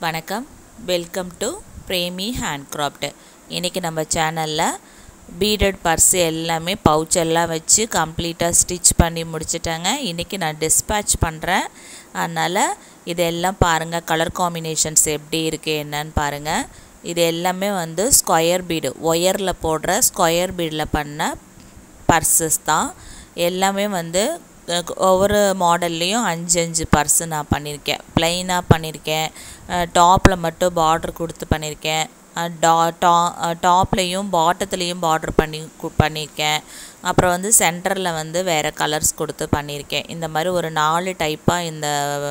வணக்கம் welcome to Premi hand craft இன்றைக்கி நம்ம சேனலில் பீடட் பர்ஸ் எல்லாமே பவுச் எல்லாம் வச்சு கம்ப்ளீட்டாக ஸ்டிச் பண்ணி முடிச்சிட்டாங்க இன்றைக்கி நான் டிஸ்பேட்ச் பண்ணுறேன் அதனால் இதெல்லாம் பாருங்கள் கலர் காம்பினேஷன்ஸ் எப்படி இருக்குது என்னன்னு பாருங்கள் இது எல்லாமே வந்து ஸ்கொயர் பீடு ஒயரில் போடுற ஸ்கொயர் பீடில் பண்ண பர்சஸ் தான் எல்லாமே வந்து அஹ், ஒவ்வொரு மாடல்லையும் அஞ்சு அஞ்சு பர்ஸு நான் பண்ணியிருக்கேன் ப்ளைனாக பண்ணியிருக்கேன் டாப்பில் மட்டும் பார்டர் கொடுத்து பண்ணியிருக்கேன் அஹ், டா டா டாப்லேயும் பாட்டத்துலேயும் பார்டர் பண்ணி கு- பண்ணியிருக்கேன் அப்புறம் வந்து சென்டரில் வந்து வேறு கலர்ஸ் கொடுத்து பண்ணியிருக்கேன் இந்த மாதிரி ஒரு நாலு டைப்பாக இந்த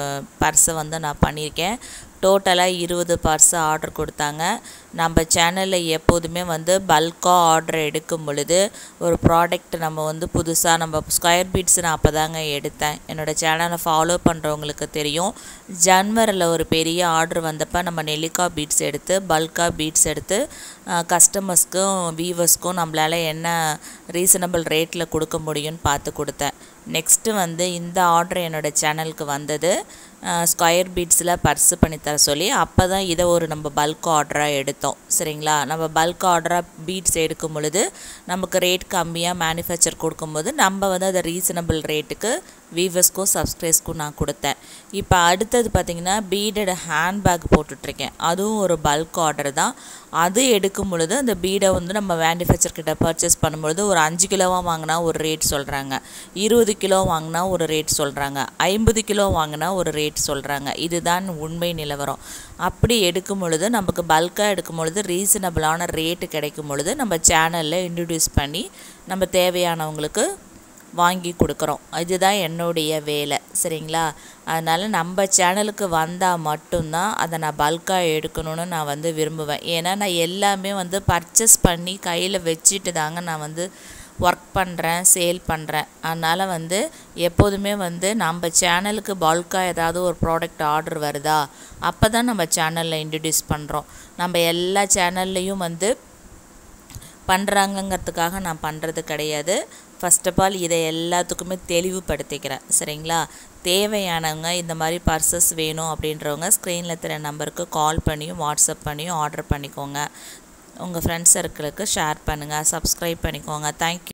பர்ஸை வந்து நான் பண்ணியிருக்கேன் டோட்டலாக இருபது பர்ஸ் ஆர்டர் கொடுத்தாங்க நம்ம சேனலில் எப்போதுமே வந்து பல்காக ஆர்டர் எடுக்கும் பொழுது ஒரு ப்ராடக்ட் நம்ம வந்து புதுசாக நம்ம ஸ்கொயர் பீட்ஸ் நான் அப்போ தாங்க எடுத்தேன் என்னோடய சேனலை ஃபாலோ பண்ணுறவங்களுக்கு தெரியும் ஜன்வரியில் ஒரு பெரிய ஆர்டர் வந்தப்போ நம்ம நெல்லிக்காய் பீட்ஸ் எடுத்து பல்காக பீட்ஸ் எடுத்து கஸ்டமர்ஸ்க்கும் வீவர்ஸ்க்கும் நம்மளால் என்ன ரீசனபிள் ரேட்டில் கொடுக்க முடியும்னு பார்த்து கொடுத்தேன் நெக்ஸ்ட்டு வந்து இந்த ஆர்டர் என்னோடய சேனலுக்கு வந்தது ஸ்கொயர் பீட்ஸில் பர்ஸு பண்ணி தர சொல்லி அப்போ தான் இதை ஒரு நம்ம பல்க் ஆர்டராக எடுத்தோம் சரிங்களா நம்ம பல்க் ஆர்டராக பீட்ஸ் எடுக்கும் பொழுது நமக்கு ரேட் கம்மியாக மேனுஃபேக்சர் கொடுக்கும்போது நம்ம வந்து அதை ரீசனபிள் ரேட்டுக்கு வீவர்ஸ்க்கும் சப்ஸ்கிரைஸ்க்கும் நான் கொடுத்தேன் இப்போ அடுத்தது பார்த்திங்கன்னா பீடட் ஹேண்ட்பேக் போட்டுட்ருக்கேன் அதுவும் ஒரு பல்க் ஆர்டர் தான் அது எடுக்கும் பொழுது அந்த பீடை வந்து நம்ம மேனுஃபேக்சர் கிட்ட பர்ச்சேஸ் பண்ணும்பொழுது ஒரு அஞ்சு கிலோவாக வாங்கினா ஒரு ரேட் சொல்கிறாங்க இருபது கிலோ வாங்கினா ஒரு ரேட் சொல்கிறாங்க ஐம்பது கிலோ வாங்கினா ஒரு ரேட் சொல்கிறாங்க இதுதான் உண்மை நிலவரம் அப்படி எடுக்கும் பொழுது நமக்கு பல்காக எடுக்கும் பொழுது ரீசனபிளான ரேட்டு கிடைக்கும் பொழுது நம்ம சேனலில் இன்ட்ரடியூஸ் பண்ணி நம்ம தேவையானவங்களுக்கு வாங்கி கொடுக்குறோம் இதுதான் என்னுடைய வேலை சரிங்களா அதனால் நம்ம சேனலுக்கு வந்தால் மட்டும்தான் அதை நான் பல்காக எடுக்கணும்னு நான் வந்து விரும்புவேன் ஏன்னா நான் எல்லாமே வந்து பர்ச்சேஸ் பண்ணி கையில் வச்சுட்டு தாங்க நான் வந்து ஒர்க் பண்ணுறேன் சேல் பண்ணுறேன் அதனால் வந்து எப்போதுமே வந்து நம்ம சேனலுக்கு பல்காக ஏதாவது ஒரு ப்ராடக்ட் ஆர்டர் வருதா அப்போ தான் நம்ம சேனலில் இன்ட்ரடியூஸ் பண்ணுறோம் நம்ம எல்லா சேனல்லையும் வந்து பண்ணுறாங்கங்கிறதுக்காக நான் பண்ணுறது கிடையாது ஃபர்ஸ்ட் ஆஃப் ஆல் இதை எல்லாத்துக்குமே தெளிவுபடுத்திக்கிறேன் சரிங்களா தேவையானவங்க இந்த மாதிரி பர்சஸ் வேணும் அப்படின்றவங்க ஸ்க்ரீனில் தெரிய நம்பருக்கு கால் பண்ணியும் வாட்ஸ்அப் பண்ணியும் ஆர்டர் பண்ணிக்கோங்க உங்கள் ஃப்ரெண்ட்ஸ் சர்க்கிளுக்கு ஷேர் பண்ணுங்கள் சப்ஸ்கிரைப் பண்ணிக்கோங்க தேங்க்யூ